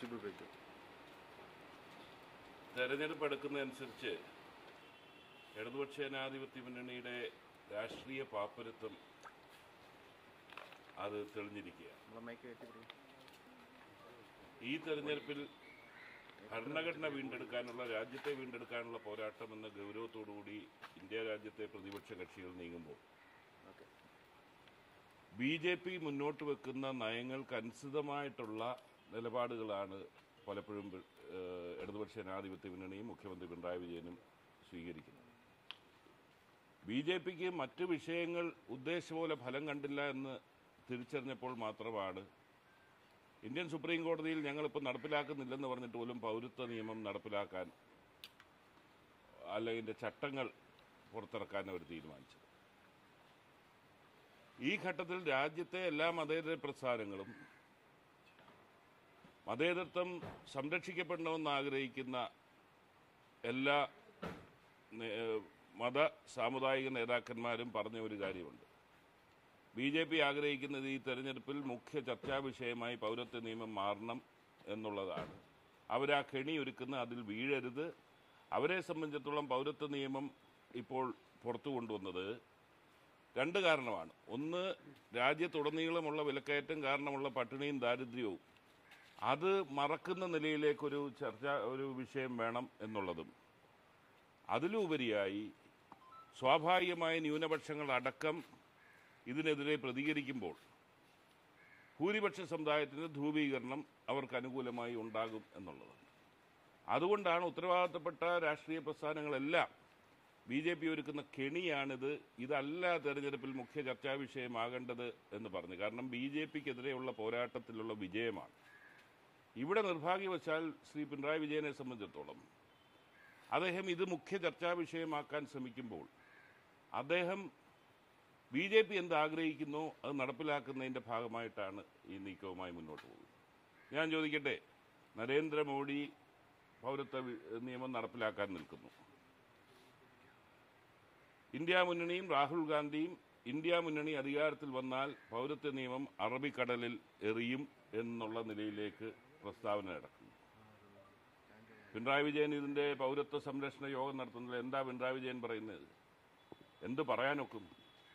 Shibu baby തെരഞ്ഞെടുപ്പ് എടുക്കുന്നതനുസരിച്ച് ഇടതുപക്ഷ ജനാധിപത്യ മുന്നണിയുടെ രാഷ്ട്രീയ പാപ്പരത്വം അത് തെളിഞ്ഞിരിക്കുക നമ്മളെ മൈക്ക് കയറ്റി പിടിക്കും ഈ തെരഞ്ഞെടുപ്പിൽ ഭരണഘടന വീണ്ടെടുക്കാനുള്ള രാജ്യത്തെ വീണ്ടെടുക്കാനുള്ള പോരാട്ടം എന്ന ഗൗരവത്തോടുകൂടി ഇന്ത്യ രാജ്യത്തെ പ്രതിപക്ഷ കക്ഷികൾ നീങ്ങുമ്പോൾ ഓക്കെ ബി ജെ പി മുന്നോട്ട് വെക്കുന്ന നയങ്ങൾക്ക് അനുസൃതമായിട്ടുള്ള നിലപാടുകളാണ് പലപ്പോഴും ഏഹ്, ഇടതുപക്ഷ ജനാധിപത്യ മുന്നണിയും മുഖ്യമന്ത്രി പിണറായി വിജയനും സ്വീകരിക്കുന്നത് ബി ജെ പിക്ക് മറ്റു വിഷയങ്ങൾ ഉദ്ദേശപോലെ ഫലം കണ്ടില്ല എന്ന് തിരിച്ചറിഞ്ഞപ്പോൾ മാത്രമാണ് ഇന്ത്യൻ സുപ്രീം കോടതിയിൽ ഞങ്ങളിപ്പോൾ നടപ്പിലാക്കുന്നില്ലെന്ന് പറഞ്ഞിട്ട് പോലും പൗരത്വ നിയമം നടപ്പിലാക്കാൻ അല്ലെങ്കിൽ ഇതിന്റെ ചട്ടങ്ങൾ പുറത്തിറക്കാൻ അവർ തീരുമാനിച്ചത് ഈ ഘട്ടത്തിൽ രാജ്യത്തെ എല്ലാ മതേതര പ്രസ്ഥാനങ്ങളും മതേതരത്വം സംരക്ഷിക്കപ്പെടണമെന്ന് ആഗ്രഹിക്കുന്ന എല്ലാ നേ- മത സാമുദായിക നേതാക്കന്മാരും പറഞ്ഞ ഒരു കാര്യമുണ്ട് ബി ജെ പി ആഗ്രഹിക്കുന്നത് ഈ തെരഞ്ഞെടുപ്പിൽ മുഖ്യ ചർച്ചാ വിഷയമായി പൗരത്വ നിയമം മാറണം എന്നുള്ളതാണ് അവരാ കെണി ഒരുക്കുന്ന അതിൽ വീഴരുത് അവരെ സംബന്ധിച്ചിടത്തോളം പൗരത്വ നിയമം ഇപ്പോൾ പുറത്തു കൊണ്ടുവന്നത് രണ്ട് കാരണമാണ് ഒന്ന് രാജ്യത്തുടനീളമുള്ള വിലക്കയറ്റം കാരണമുള്ള പട്ടിണിയും ദാരിദ്ര്യവും അത് മറക്കുന്ന നിലയിലേക്കൊരു ചർച്ച ഒരു വിഷയം വേണം എന്നുള്ളതും അതിലുപരിയായി സ്വാഭാവികമായ ന്യൂനപക്ഷങ്ങൾ അടക്കം ഇതിനെതിരെ പ്രതികരിക്കുമ്പോൾ ഭൂരിപക്ഷ സമുദായത്തിന് ധ്രുവീകരണം അവർക്ക് അനുകൂലമായി ഉണ്ടാകും എന്നുള്ളതാണ് അതുകൊണ്ടാണ് ഉത്തരവാദിത്തപ്പെട്ട രാഷ്ട്രീയ പ്രസ്ഥാനങ്ങളെല്ലാം ബി ജെ പി ഒരുക്കുന്ന കെണിയാണിത് ഇതല്ല തെരഞ്ഞെടുപ്പിൽ മുഖ്യ ചർച്ചാ വിഷയമാകേണ്ടത് എന്ന് പറഞ്ഞു കാരണം ബി ജെ പിക്കെതിരെയുള്ള പോരാട്ടത്തിലുള്ള വിജയമാണ് ഇവിടെ നിർഭാഗ്യവശാൽ ശ്രീ പിണറായി വിജയനെ സംബന്ധിച്ചിടത്തോളം അദ്ദേഹം ഇത് മുഖ്യ ചർച്ചാ വിഷയമാക്കാൻ ശ്രമിക്കുമ്പോൾ അദ്ദേഹം ബി ജെ പി എന്ത് ആഗ്രഹിക്കുന്നോ അത് നടപ്പിലാക്കുന്നതിന്റെ ഭാഗമായിട്ടാണ് ഈ നീക്കവുമായി മുന്നോട്ട് പോകുന്നത് ഞാൻ ചോദിക്കട്ടെ നരേന്ദ്രമോദി പൗരത്വ വി- നിയമം നടപ്പിലാക്കാൻ നിൽക്കുന്നു ഇന്ത്യ മുന്നണിയും രാഹുൽ ഗാന്ധിയും ഇന്ത്യ മുന്നണി അധികാരത്തിൽ വന്നാൽ പൗരത്വ നിയമം അറബിക്കടലിൽ എറിയും എന്നുള്ള നിലയിലേക്ക് പ്രസ്താവന നടക്കുന്നു പിണറായി വിജയൻ ഇതിന്റെ പൗരത്വ സംരക്ഷണ യോഗം നടത്തുന്നത് എന്താ പിണറായി വിജയൻ പറയുന്നത് എന്ത് പറയാനൊക്കും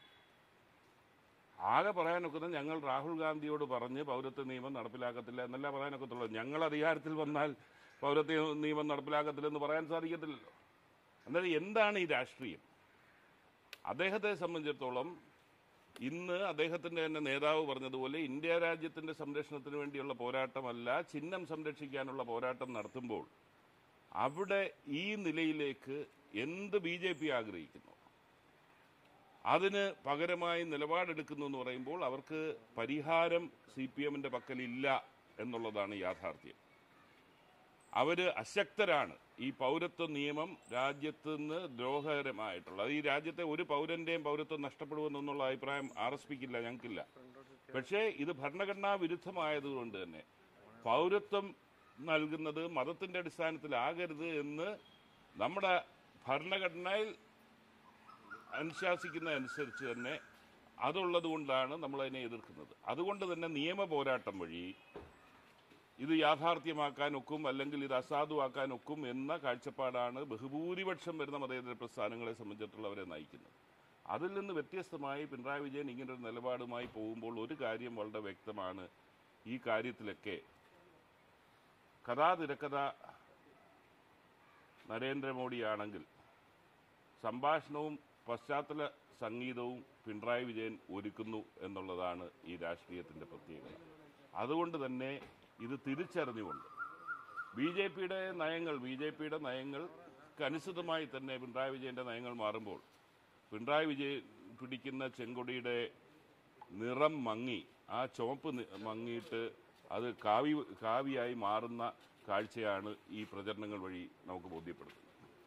ആകെ പറയാനൊക്കുന്നത് ഞങ്ങൾ രാഹുൽ ഗാന്ധിയോട് പറഞ്ഞ് പൗരത്വ നിയമം നടപ്പിലാക്കത്തില്ല എന്നല്ല പറയാനൊക്കത്തുള്ളൂ ഞങ്ങൾ അധികാരത്തിൽ വന്നാൽ പൗരത്വ നിയമം നടപ്പിലാക്കത്തില്ലെന്ന് പറയാൻ സാധിക്കത്തില്ലല്ലോ അന്നേരം എന്താണ് ഈ രാഷ്ട്രീയം അദ്ദേഹത്തെ സംബന്ധിച്ചിടത്തോളം ഇന്ന് അദ്ദേഹത്തിന്റെ തന്നെ നേതാവ് പറഞ്ഞതുപോലെ ഇന്ത്യ രാജ്യത്തിന്റെ സംരക്ഷണത്തിന് വേണ്ടിയുള്ള പോരാട്ടമല്ല ചിഹ്നം സംരക്ഷിക്കാനുള്ള പോരാട്ടം നടത്തുമ്പോൾ അവിടെ ഈ നിലയിലേക്ക് എന്ത് ബി ജെ പി ആഗ്രഹിക്കുന്നു അതിന് പകരമായി നിലപാടെടുക്കുന്നു എന്ന് പറയുമ്പോൾ അവർക്ക് പരിഹാരം സി പി എമ്മിന്റെ പക്കലില്ല എന്നുള്ളതാണ് യാഥാർത്ഥ്യം അവര് അശക്തരാണ് ഈ പൗരത്വ നിയമം രാജ്യത്ത് നിന്ന് ദ്രോഹകരമായിട്ടുള്ള അത് ഈ രാജ്യത്തെ ഒരു പൗരന്റെയും പൗരത്വം നഷ്ടപ്പെടുമെന്നുള്ള അഭിപ്രായം ആർ എസ് പിക്കില്ല ഞങ്ങൾക്കില്ല പക്ഷേ ഇത് ഭരണഘടനാ വിരുദ്ധമായതുകൊണ്ട് തന്നെ പൗരത്വം നൽകുന്നത് മതത്തിന്റെ അടിസ്ഥാനത്തിലാകരുത് എന്ന് നമ്മുടെ ഭരണഘടനയിൽ അനുശാസിക്കുന്ന അനുസരിച്ച് തന്നെ അതുള്ളത് കൊണ്ടാണ് നമ്മൾ അതിനെ എതിർക്കുന്നത് അതുകൊണ്ട് തന്നെ നിയമ പോരാട്ടം വഴി ഇത് യാഥാർത്ഥ്യമാക്കാൻ ഒക്കും അല്ലെങ്കിൽ ഇത് അസാധുവാക്കാൻ ഒക്കും എന്ന കാഴ്ചപ്പാടാണ് ബഹുഭൂരിപക്ഷം വരുന്ന മതേതര പ്രസ്ഥാനങ്ങളെ സംബന്ധിച്ചിട്ടുള്ളവരെ നയിക്കുന്നത് അതിൽ നിന്ന് വ്യത്യസ്തമായി പിണറായി വിജയൻ ഇങ്ങനൊരു നിലപാടുമായി പോകുമ്പോൾ ഒരു കാര്യം വളരെ വ്യക്തമാണ് ഈ കാര്യത്തിലൊക്കെ കഥാ തിരക്കഥ നരേന്ദ്രമോദിയാണെങ്കിൽ സംഭാഷണവും പശ്ചാത്തല സംഗീതവും പിണറായി വിജയൻ ഒരുക്കുന്നു എന്നുള്ളതാണ് ഈ രാഷ്ട്രീയത്തിന്റെ പ്രത്യേകത അതുകൊണ്ട് തന്നെ ഇത് തിരിച്ചറിഞ്ഞുകൊണ്ട് ബി ജെ പിയുടെ നയങ്ങൾ ബി ജെ പിയുടെ നയങ്ങൾക്ക് അനുസൃതമായി തന്നെ പിണറായി വിജയന്റെ നയങ്ങൾ മാറുമ്പോൾ പിണറായി വിജയൻ പിടിക്കുന്ന ചെങ്കൊടിയുടെ നിറം മങ്ങി ആ ചുവപ്പ് നി- മങ്ങിയിട്ട് അത് കാവി കാവിയായി മാറുന്ന കാഴ്ചയാണ് ഈ പ്രചരണങ്ങൾ വഴി നമുക്ക് ബോധ്യപ്പെടുന്നത്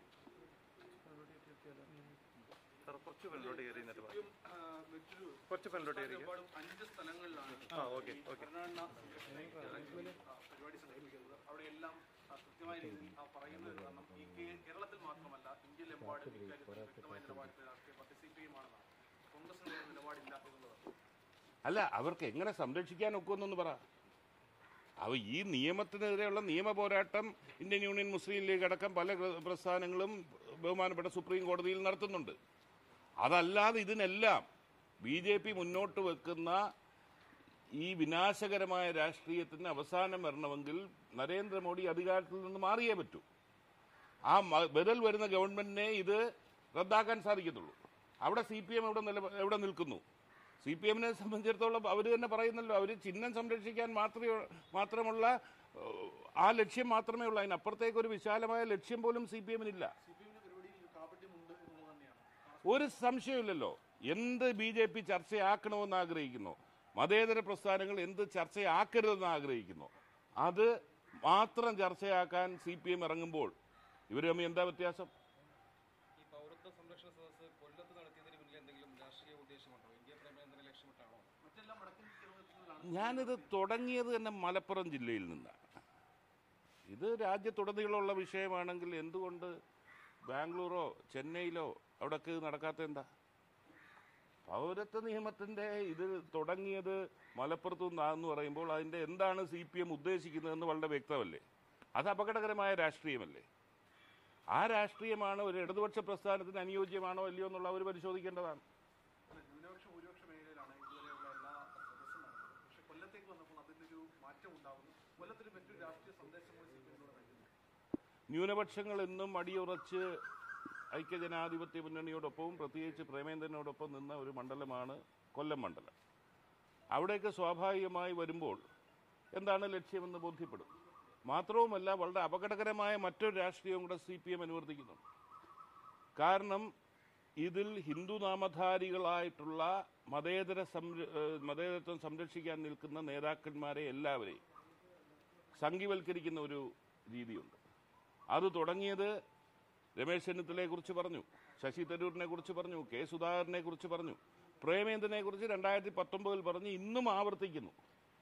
സാർ കുറച്ച് ഫ്രണ്ടിലോട്ട് കയറി എന്നിട്ട് വാ. ആ, മറ്റൊരു കുറച്ച് ഫ്രണ്ടിലോട്ട് കയറി ഒരുപാട് അഞ്ച് സ്ഥലങ്ങളിലാണ് ആ ഓക്കെ ഓക്കെ ഭരണഘടന ആ, പരിപാടി സംഘടിപ്പിക്കുന്നത് അവിടെയെല്ലാം ആ, കൃത്യമായ രീതിയിൽ ആ പറയുന്നത് കാരണം ഈ കേ- കേരളത്തിൽ മാത്രമല്ല ഇന്ത്യയിലെമ്പാടും ഇക്കാര്യത്തിൽ വ്യക്തമായ നിലപാടിന്റെ രാഷ്ട്രീയ പാർട്ടി സി പി എം ആണെന്നാണ് കോൺഗ്രസിന് ഒരു നിലപാടില്ല എന്നുള്ളതാണ് അല്ല അവർക്ക് എങ്ങനെ സംരക്ഷിക്കാൻ ഒക്കുമെന്നൊന്ന് പറ അവ ഈ നിയമത്തിനെതിരെയുള്ള നിയമ പോരാട്ടം ഇന്ത്യൻ യൂണിയൻ മുസ്ലിം ലീഗ് അടക്കം പല പ്ര- പ്രസ്ഥാനങ്ങളും ബഹുമാനപ്പെട്ട സുപ്രീം കോടതിയിൽ നടത്തുന്നുണ്ട് അതല്ലാതെ ഇതിനെല്ലാം ബി ജെ പി മുന്നോട്ട് വെക്കുന്ന ഈ വിനാശകരമായ രാഷ്ട്രീയത്തിന് അവസാനം വരണമെങ്കിൽ നരേന്ദ്രമോദി അധികാരത്തിൽ നിന്ന് മാറിയേ പറ്റൂ ആ മ- ബദൽ വരുന്ന ഗവൺമെന്റിനെ ഇത് റദ്ദാക്കാൻ സാധിക്കത്തുള്ളൂ അവിടെ സി പി എം എവിടെ നില എവിടെ നിൽക്കുന്നു സി പി എമ്മിനെ സംബന്ധിച്ചിടത്തോളം അവർ തന്നെ പറയുന്നല്ലോ അവർ ചിഹ്നം സംരക്ഷിക്കാൻ മാത്രമേ മാത്രമുള്ള ഏഹ്, ആ ലക്ഷ്യം മാത്രമേ ഉള്ളൂ അതിനപ്പുറത്തേക്ക് ഒരു വിശാലമായ ലക്ഷ്യം പോലും സി പി എമ്മിനില്ല സി പി എമ്മിന്റെ പരിപാടിയിൽ കാപട്യമുണ്ട് എന്നുള്ളത് തന്നെയാണ് ഒരു സംശയമില്ലല്ലോ എന്ത് ബി ജെ പി ചർച്ചയാക്കണമെന്ന് ആഗ്രഹിക്കുന്നു മതേതര പ്രസ്ഥാനങ്ങൾ എന്ത് ചർച്ചയാക്കരുതെന്ന് ആഗ്രഹിക്കുന്നു അത് മാത്രം ചർച്ചയാക്കാൻ സി പി എം ഇറങ്ങുമ്പോൾ ഇവർ തമ്മിൽ എന്താ വ്യത്യാസം ഈ പൗരത്വ സംരക്ഷണ സദസ്സ് കൊല്ലത്ത് നടത്തിയതിന് പിന്നിൽ എന്തെങ്കിലും രാഷ്ട്രീയ ഉദ്ദേശമുണ്ടോ ഇന്ത്യ പ്രമേയത്തിന് ലക്ഷ്യമിട്ടാണോ മറ്റെല്ലാം വടക്കൻ കേരളത്തിലാണ് ഞാനിത് തുടങ്ങിയത് തന്നെ മലപ്പുറം ജില്ലയിൽ നിന്നാണ് ഇത് രാജ്യത്തുടനീളമുള്ള വിഷയമാണെങ്കിൽ എന്തുകൊണ്ട് ബാംഗ്ലൂരോ ചെന്നൈയിലോ അവിടെയൊക്കെ ഇത് നടക്കാത്ത എന്താ പൗരത്വ നിയമത്തിന്റെ ഇത് തുടങ്ങിയത് മലപ്പുറത്തു നിന്നാന്ന് പറയുമ്പോൾ അതിന്റെ എന്താണ് സി പി എം ഉദ്ദേശിക്കുന്നതെന്ന് വളരെ വ്യക്തമല്ലേ അത് അപകടകരമായ രാഷ്ട്രീയമല്ലേ ആ രാഷ്ട്രീയമാണ് ഒരു ഇടതുപക്ഷ പ്രസ്ഥാനത്തിന് അനുയോജ്യമാണോ അല്ലയോ എന്നുള്ള അവർ പരിശോധിക്കേണ്ടതാണ് അല്ല, ന്യൂനപക്ഷ ഭൂരിപക്ഷ മേഖലയിലാണ് ഇതുവരെയുള്ള എല്ലാ സദസ്സും നടന്നത് പക്ഷെ കൊല്ലത്തേക്ക് വന്നപ്പോൾ അതിനൊരു മാറ്റം ഉണ്ടാകുന്നു കൊല്ലത്തിന് മറ്റൊരു രാഷ്ട്രീയ സന്ദേശം കൂടി സി പി എമ്മിലൂടെ നൽകുന്നു ന്യൂനപക്ഷങ്ങൾ എന്നും അടിയുറച്ച് ഐക്യജനാധിപത്യ മുന്നണിയോടൊപ്പവും പ്രത്യേകിച്ച് പ്രേമേന്ദ്രനോടൊപ്പം നിന്ന ഒരു മണ്ഡലമാണ് കൊല്ലം മണ്ഡലം അവിടേക്ക് സ്വാഭാവികമായി വരുമ്പോൾ എന്താണ് ലക്ഷ്യമെന്ന് ബോധ്യപ്പെടും മാത്രവുമല്ല വളരെ അപകടകരമായ മറ്റൊരു രാഷ്ട്രീയവും കൂടെ സി പി എം അനുവർത്തിക്കുന്നുണ്ട് കാരണം ഇതിൽ ഹിന്ദു നാമധാരികളായിട്ടുള്ള മതേതര സംര ഏഹ് മതേതരത്വം സംരക്ഷിക്കാൻ നിൽക്കുന്ന നേതാക്കന്മാരെ എല്ലാവരെയും സംഘിവൽക്കരിക്കുന്ന ഒരു രീതിയുണ്ട് അത് തുടങ്ങിയത് രമേശ് ചെന്നിത്തലയെ കുറിച്ച് പറഞ്ഞു ശശി തരൂരിനെ കുറിച്ച് പറഞ്ഞു കെ സുധാകരനെ കുറിച്ച് പറഞ്ഞു പ്രേമേന്ദ്രനെ കുറിച്ച് രണ്ടായിരത്തി പത്തൊമ്പതിൽ പറഞ്ഞ് ഇന്നും ആവർത്തിക്കുന്നു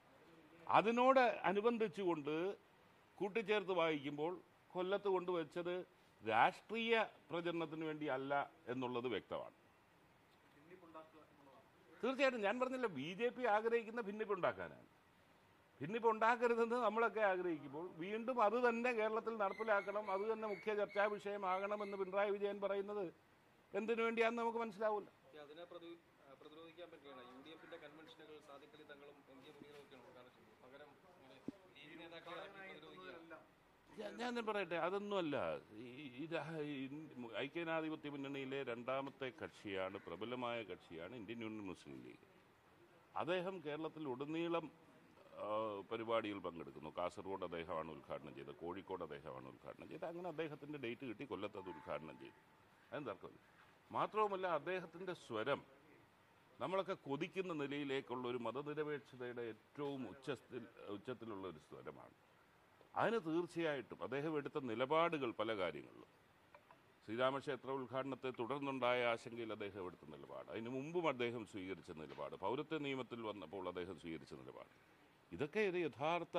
അതിനോട് അനുബന്ധിച്ചുകൊണ്ട് കൂട്ടിച്ചേർത്ത് വായിക്കുമ്പോൾ കൊല്ലത്ത് കൊണ്ടുവച്ചത് രാഷ്ട്രീയ പ്രചരണത്തിന് വേണ്ടി അല്ല എന്നുള്ളത് വ്യക്തമാണ് ഭിന്നിപ്പുണ്ടാക്കുക എന്നുള്ളതാണ് തീർച്ചയായിട്ടും ഞാൻ പറഞ്ഞില്ല ബി ജെ പി ആഗ്രഹിക്കുന്ന ഭിന്നിപ്പുണ്ടാക്കാനാണ് ഭിന്നിപ്പ് ഉണ്ടാക്കരുതെന്ന് നമ്മളൊക്കെ ആഗ്രഹിക്കുമ്പോൾ വീണ്ടും അത് തന്നെ കേരളത്തിൽ നടപ്പിലാക്കണം അത് തന്നെ മുഖ്യ ചർച്ചാ വിഷയമാകണമെന്ന് പിണറായി വിജയൻ പറയുന്നത് എന്തിനു വേണ്ടിയാണെന്ന് നമുക്ക് മനസ്സിലാവില്ല ഈ അതിനെ പ്രതി ആ, പ്രതിരോധിക്കാൻ പറ്റുകയാണ് യു ഡി എഫിന്റെ കൺവെൻഷനുകൾ സാദിഖലി തങ്ങളും എം ജെ മുനീറൊക്കെയാണ് പ്രധാന ശത്രു. പകരം ഇങ്ങനെ ലീഗ് നേതാക്കളെ ആക്കി പ്രതിരോധിക്കുകയാണ് എല്ലാം ഞാൻ- ഞാൻ തന്നെ പറയട്ടെ അതൊന്നുമല്ല ഈ- ഈ രാ- ഈ ഐക്യനാധിപത്യ മുന്നണിയിലെ രണ്ടാമത്തെ കക്ഷിയാണ് പ്രബലമായ കക്ഷിയാണ് ഇന്ത്യൻ യൂണിയൻ മുസ്ലിം ലീഗ് അദ്ദേഹം കേരളത്തിൽ ഉടനീളം ആ, പരിപാടിയിൽ പങ്കെടുക്കുന്നു കാസർഗോഡ് അദ്ദേഹമാണ് ഉദ്ഘാടനം ചെയ്തത് കോഴിക്കോട് അദ്ദേഹമാണ് ഉദ്ഘാടനം ചെയ്തത് അങ്ങനെ അദ്ദേഹത്തിന്റെ ഡേറ്റ് കിട്ടി കൊല്ലത്ത് അത് ഉദ്ഘാടനം ചെയ്തു അതിന് തർക്കമില്ല മാത്രവുമല്ല അദ്ദേഹത്തിന്റെ സ്വരം നമ്മളൊക്കെ കൊതിക്കുന്ന നിലയിലേക്കുള്ള ഒരു മതനിരപേക്ഷതയുടെ ഏറ്റവും ഉച്ചത്തിൽ ഉച്ചത്തിലുള്ള ഒരു സ്വരമാണ് അതിന് തീർച്ചയായിട്ടും അദ്ദേഹം എടുത്ത നിലപാടുകൾ പല കാര്യങ്ങളിലും ശ്രീരാമക്ഷേത്ര ഉദ്ഘാടനത്തെ തുടർന്നുണ്ടായ ആശങ്കയിൽ അദ്ദേഹം എടുത്ത നിലപാട് അതിനു മുമ്പും അദ്ദേഹം സ്വീകരിച്ച നിലപാട് പൗരത്വ നിയമത്തിൽ വന്നപ്പോൾ അദ്ദേഹം സ്വീകരിച്ച നിലപാട് ഇതൊക്കെ ഒരു യഥാർത്ഥ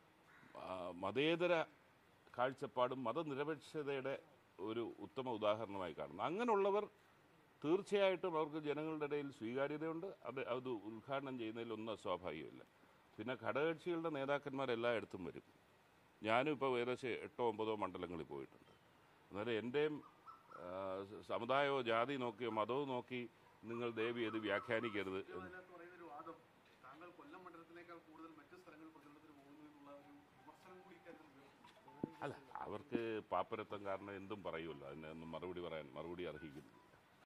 ആ, മതേതര കാഴ്ചപ്പാടും മതനിരപേക്ഷതയുടെ ഒരു ഉത്തമ ഉദാഹരണമായി കാണുന്നു അങ്ങനെയുള്ളവർ തീർച്ചയായിട്ടും അവർക്ക് ജനങ്ങളുടെ ഇടയിൽ സ്വീകാര്യതയുണ്ട് അത് അത് ഉദ്ഘാടനം ചെയ്യുന്നതിലൊന്നും അസ്വാഭാവികമില്ല പിന്നെ ഘടകകക്ഷികളുടെ നേതാക്കന്മാർ എല്ലായിടത്തും വരും ഞാനും ഇപ്പോൾ ഏകദേശം എട്ടോ ഒമ്പതോ മണ്ഡലങ്ങളിൽ പോയിട്ടുണ്ട് അന്നേരം എൻ്റെയും ആ, സമുദായമോ ജാതി നോക്കിയോ മതവും നോക്കി നിങ്ങൾ ദേവി അത് വ്യാഖ്യാനിക്കരുത് എന്ന് അതിനകത്ത് പറയുന്ന ഒരു വാദം താങ്കൾ കൊല്ലം മണ്ഡലത്തിനേക്കാൾ കൂടുതൽ മറ്റു സ്ഥലങ്ങളിൽ പ്രചരണത്തിന് പോകുന്നു എന്നുള്ള ഒരു വിമർശനം കൂടി ഇക്കാര്യത്തിൽ ഉയർത്തുന്നു അല്ല അവർക്ക് പാപ്പരത്വം കാരണം എന്തും പറയുമല്ലോ അതിനൊന്നും മറുപടി പറയാൻ മറുപടി അർഹിക്കുന്നു